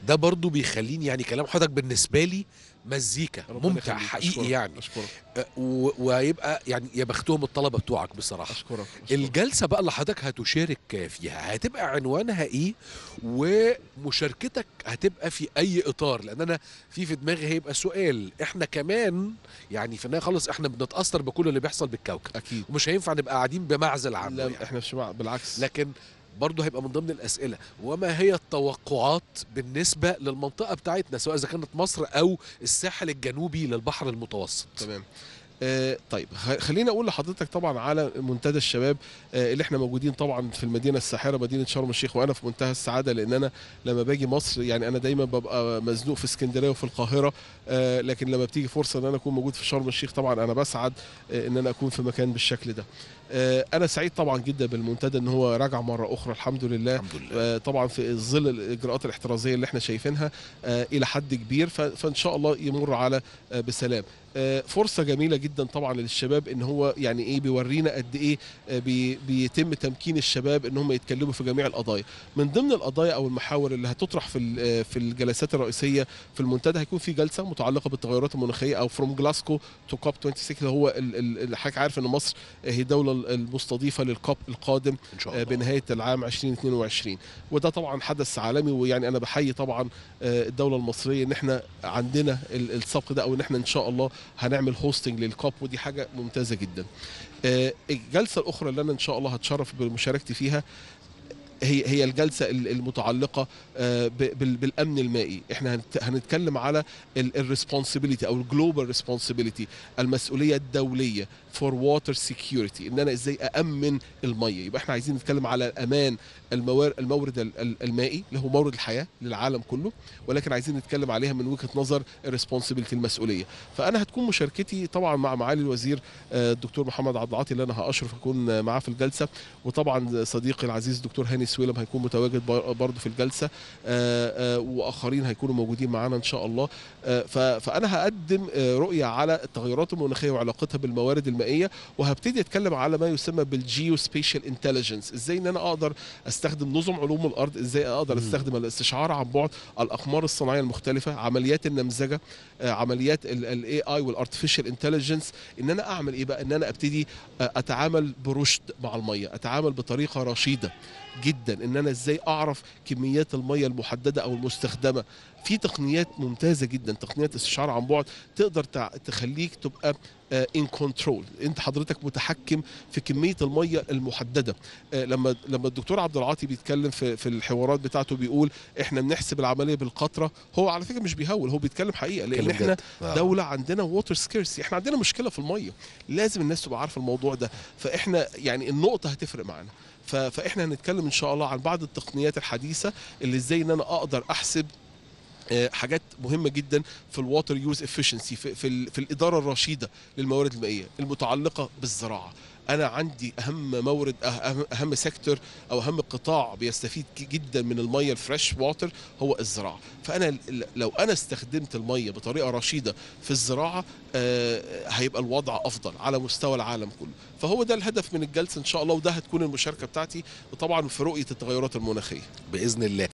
ده برضو بيخليني يعني كلام حضرتك بالنسبه لي مزيكا ربنا ممتع يخليك. حقيقي أشكرك. يعني اشكرك أه، و- وهيبقى يعني يا بختهم الطلبه بتوعك بصراحه اشكرك أشكرك. الجلسه بقى اللي حضرتك هتشارك فيها هتبقى عنوانها ايه ومشاركتك هتبقى في اي اطار لان انا في في دماغي هيبقى سؤال احنا كمان يعني في النهايه خالص احنا بنتاثر بكل اللي بيحصل بالكوكب اكيد ومش هينفع نبقى قاعدين بمعزل عنه لا يعني. احنا مش مع بالعكس لكن برضه هيبقى من ضمن الاسئله وما هي التوقعات بالنسبه للمنطقه بتاعتنا سواء اذا كانت مصر او الساحل الجنوبي للبحر المتوسط تمام آه طيب خ- خليني اقول لحضرتك طبعا على منتدى الشباب آه اللي احنا موجودين طبعا في المدينه الساحره مدينه شرم الشيخ وانا في منتهى السعاده لان انا لما باجي مصر يعني انا دايما ببقى مزنوق في اسكندريه وفي القاهره آه لكن لما بتيجي فرصه ان انا اكون موجود في شرم الشيخ طبعا انا بسعد آه ان انا اكون في مكان بالشكل ده آه انا سعيد طبعا جدا بالمنتدى ان هو راجع مره اخرى الحمد لله الحمد لله آه، طبعا في ظل الاجراءات الاحترازيه اللي احنا شايفينها آه، الى حد كبير ف- فان شاء الله يمر على آه، بسلام آه، فرصه جميله جدا طبعا للشباب ان هو يعني ايه بيورينا قد ايه آه، بي بيتم تمكين الشباب ان هم يتكلموا في جميع القضايا من ضمن القضايا او المحاور اللي هتطرح في ال- آه، في الجلسات الرئيسيه في المنتدى هيكون في جلسه متعلقه بالتغيرات المناخيه او فروم جلاسكو تو كوب 26 اللي هو ال- ال- اللي حضرتك عارف ان مصر آه، هي الدوله المستضيفه للكوب القادم ان شاء آه، الله بنهايه العام 2022 وده طبعا حدث عالمي ويعني انا بحيي طبعا آه، الدوله المصريه ان احنا عندنا ال- السبق ده او ان احنا ان شاء الله هنعمل هوستنج للكوب ودي حاجه ممتازه جدا. آه، الجلسه الاخرى اللي انا ان شاء الله هتشرف بمشاركتي فيها هي هي الجلسه ال- المتعلقه آه، ب- بال- بالامن المائي احنا هنت- هنتكلم على الريسبونسبيلتي او الجلوبال ريسبونسبيلتي المسؤوليه الدوليه فور واتر سيكيورتي ان انا ازاي امن الميه يبقى احنا عايزين نتكلم على امان الموارد المورد ال- ال- المائي اللي هو مورد الحياه للعالم كله ولكن عايزين نتكلم عليها من وجهه نظر الريسبونسبيلتي المسؤوليه فانا هتكون مشاركتي طبعا مع معالي الوزير آه، الدكتور محمد عبد العاطي اللي انا هاشرف اكون آه، معاه في الجلسه وطبعا صديقي العزيز الدكتور هاني سويلم هيكون متواجد بر- برضه في الجلسه آه، آه، واخرين هيكونوا موجودين معانا ان شاء الله آه، ف- فانا هقدم آه، رؤيه على التغيرات المناخيه وعلاقتها بالموارد المائيه وهبتدي اتكلم على ما يسمى بالجيو سبيشال انتليجنس ازاي ان انا اقدر استخدم نظم علوم الارض ازاي اقدر مم. استخدم الاستشعار عن بعد الاقمار الصناعيه المختلفه عمليات النمذجه آه، عمليات الاي اي والارتفيشال انتليجنس ان انا اعمل ايه بقى ان انا ابتدي آه، اتعامل برشد مع الميه اتعامل بطريقه رشيده جدا ان انا ازاي اعرف كميات الميه المحدده او المستخدمه في تقنيات ممتازه جدا تقنيات استشعار عن بعد تقدر تع- تخليك تبقى ان كنترول انت حضرتك متحكم في كميه الميه المحدده آه، لما لما الدكتور عبد العاطي بيتكلم في في الحوارات بتاعته بيقول احنا بنحسب العمليه بالقطره هو على فكره مش بيهول هو بيتكلم حقيقه لان كلام احنا جد. آه. دوله عندنا ووتر سكيرسي احنا عندنا مشكله في الميه لازم الناس تبقى عارفه الموضوع ده فاحنا يعني النقطه هتفرق معانا ف- فاحنا هنتكلم ان شاء الله عن بعض التقنيات الحديثه اللي ازاي ان انا اقدر احسب آه، حاجات مهمه جدا في الواتر يوز افشنسي في في, ال- في الاداره الرشيده للموارد المائيه المتعلقه بالزراعه انا عندي اهم مورد أه- اهم اهم سيكتور او اهم قطاع بيستفيد ك- جدا من الميه الفريش واتر هو الزراعه فانا ل- لو انا استخدمت الميه بطريقه رشيده في الزراعه آه، هيبقى الوضع افضل على مستوى العالم كله فهو ده الهدف من الجلسه ان شاء الله وده هتكون المشاركه بتاعتي وطبعا في رؤيه التغيرات المناخيه باذن الله